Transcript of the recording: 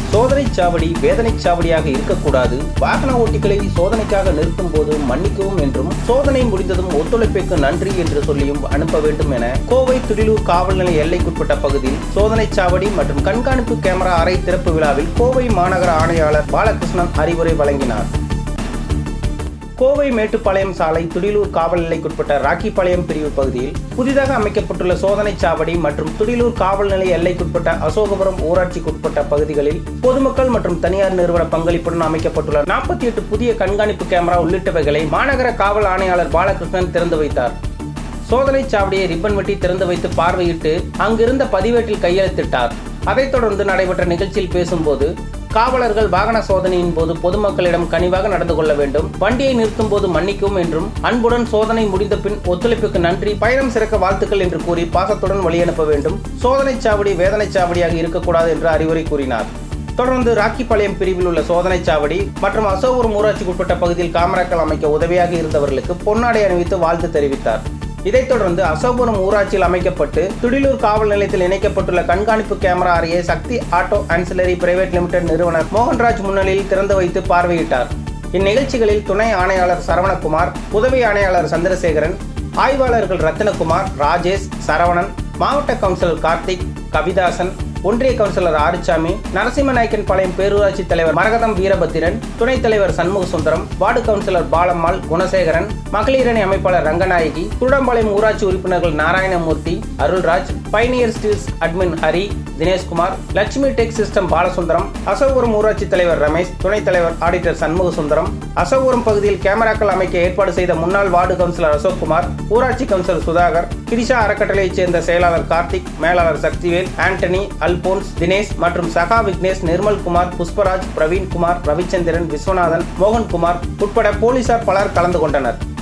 சோதனைச் சாவடி வேதனைச் சாவடியாக இருக்கக்கூடாது வாகன ஓட்டிகளை சோதனைக்காக நிறுத்தும் போது மன்னிக்கவும் என்றும் சோதனை முடிந்ததும் ஒத்துழைப்புக்கு நன்றி என்று சொல்லியும் அனுப்ப வேண்டும் என கோவை துடிலூர் காவல் நிலைய எல்லைக்குட்பட்ட பகுதியில் சோதனைச் சாவடி மற்றும் கண்காணிப்பு கேமரா அறை திறப்பு விழாவில் கோவை மாநகர ஆணையாளர் பாலகிருஷ்ணன் அறிவுரை வழங்கினார் கோவை மேட்டுப்பாளையம் சாலை துடிலூர் காவல் நிலைக்குட்பட்ட ராக்கிப்பாளையம் பிரிவு பகுதியில் புதிதாக அமைக்கப்பட்டுள்ள சோதனைச் சாவடி மற்றும் துடிலூர் காவல் நிலைய எல்லைக்குட்பட்ட அசோகபுரம் ஊராட்சிக்குட்பட்ட பகுதிகளில் பொதுமக்கள் மற்றும் தனியார் நிறுவன பங்களிப்புடன் அமைக்கப்பட்டுள்ள நாற்பத்தி எட்டு புதிய கண்காணிப்பு கேமரா உள்ளிட்டவைகளை மாநகர காவல் ஆணையாளர் பாலகிருஷ்ணன் திறந்து வைத்தார் சோதனைச் சாவடியை ரிப்பன் வெட்டி திறந்து வைத்து பார்வையிட்டு அங்கிருந்த பதிவேட்டில் கையெழுத்திட்டார் அதைத் தொடர்ந்து நடைபெற்ற நிகழ்ச்சியில் பேசும்போது காவலர்கள் வாகன சோதனையின் போது பொதுமக்களிடம் கனிவாக நடந்து கொள்ள வேண்டும் வண்டியை நிறுத்தும் போது மன்னிக்கவும் என்றும் அன்புடன் சோதனை முடிந்த பின் ஒத்துழைப்புக்கு நன்றி பயணம் சிறக்க வாழ்த்துக்கள் என்று கூறி பாசத்துடன் வழியனுப்ப வேண்டும் சோதனைச் சாவடி வேதனைச் சாவடியாக இருக்கக்கூடாது என்று அறிவுரை கூறினார் தொடர்ந்து ராக்கிப்பாளையம் பிரிவில் உள்ள சோதனைச் சாவடி மற்றும் அசோகபுரம் ஊராட்சிக்குட்பட்ட பகுதியில் காமராக்கள் அமைக்க உதவியாக இருந்தவர்களுக்கு பொன்னாடை அணிவித்து வாழ்த்து தெரிவித்தார் இதைத் தொடர்ந்து அசோகபுரம் ஊராட்சியில் அமைக்கப்பட்டு துடிலூர் காவல் நிலையத்தில் இணைக்கப்பட்டுள்ள கண்காணிப்பு கேமரா அறையை Sakthi auto ancillary private limited நிறுவனர் மோகன்ராஜ் முன்னிலையில் திறந்து வைத்து பார்வையிட்டார் இந்நிகழ்ச்சிகளில் துணை ஆணையாளர் சரவணகுமார் உதவி ஆணையாளர் சந்திரசேகரன் ஆய்வாளர்கள் ரத்தினகுமார் ராஜேஷ் சரவணன் மாவட்ட கவுன்சிலர் கார்த்திக் கவிதாசன் ஒன்றிய கவுன்சிலர் ஆறுசாமி நரசிம்மநாயக்கன் பாளையம் பேரூராட்சி தலைவர் மரகதம் வீரபத்திரன் துணைத் தலைவர் சண்முக சுந்தரம் வார்டு கவுன்சிலர் பாலம்மாள் குணசேகரன் மகளிரணி அமைப்பாளர் ரங்கநாயகி குருடம்பாளையம் ஊராட்சி உறுப்பினர்கள் Narayanamoorthy Arulraj pioneer steels admin Hari Dineshkumar Lakshmi tech system Balasundaram Asokapuram ஊராட்சி தலைவர் ரமேஷ் துணைத் தலைவர் ஆடிட்டர் சண்முக சுந்தரம் அசோகபுரம் பகுதியில் கேமராக்கள் அமைக்க ஏற்பாடு செய்த முன்னாள் வார்டு கவுன்சிலர் அசோக்குமார் ஊராட்சி கவுன்சிலர் சுதாகர் கிரிஷா அறக்கட்டளையைச் சேர்ந்த செயலாளர் கார்த்திக் மேலாளர் சக்திவேல் ஆண்டனி அல்போன்ஸ் தினேஷ் மற்றும் சகா விக்னேஷ் நிர்மல்குமார் புஷ்பராஜ் பிரவீன்குமார் ரவிச்சந்திரன் விஸ்வநாதன் மோகன்குமார் உட்பட போலீசார் பலர் கலந்து கொண்டனர்